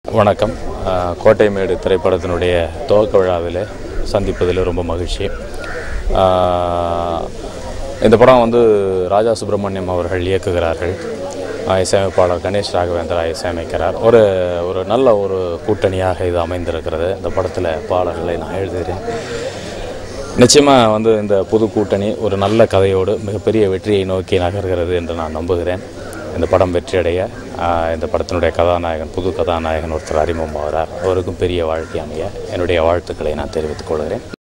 வணக்கம் அஹ், கோட்டைமேடு திரைப்படத்தினுடைய துவக்க விழாவில் சந்திப்பதில் ரொம்ப மகிழ்ச்சி அஹ், இந்த படம் வந்து ராஜா சுப்பிரமணியம் அவர்கள் இயக்குகிறார்கள் அஹ், இசையமைப்பாளர் கணேஷ் ராகவேந்திரா இசையமைக்கிறார் ஒரு ஒரு நல்ல ஒரு கூட்டணியாக இது அமைந்திருக்கிறது இந்த படத்தில் பாடல்களை நான் எழுதுகிறேன் நிச்சயமாக வந்து இந்த புது கூட்டணி ஒரு நல்ல கதையோடு மிகப்பெரிய வெற்றியை நோக்கி நகர்கிறது என்று நான் நம்புகிறேன் இந்த படம் வெற்றியடைய ஆஹ், இந்த படத்தினுடைய கதாநாயகன் புது கதாநாயகன் ஒருத்தர் அறிமுகமாகிறார் அவருக்கும் பெரிய வாழ்க்கை அமைய என்னுடைய வாழ்த்துக்களை நான் தெரிவித்துக் கொள்கிறேன்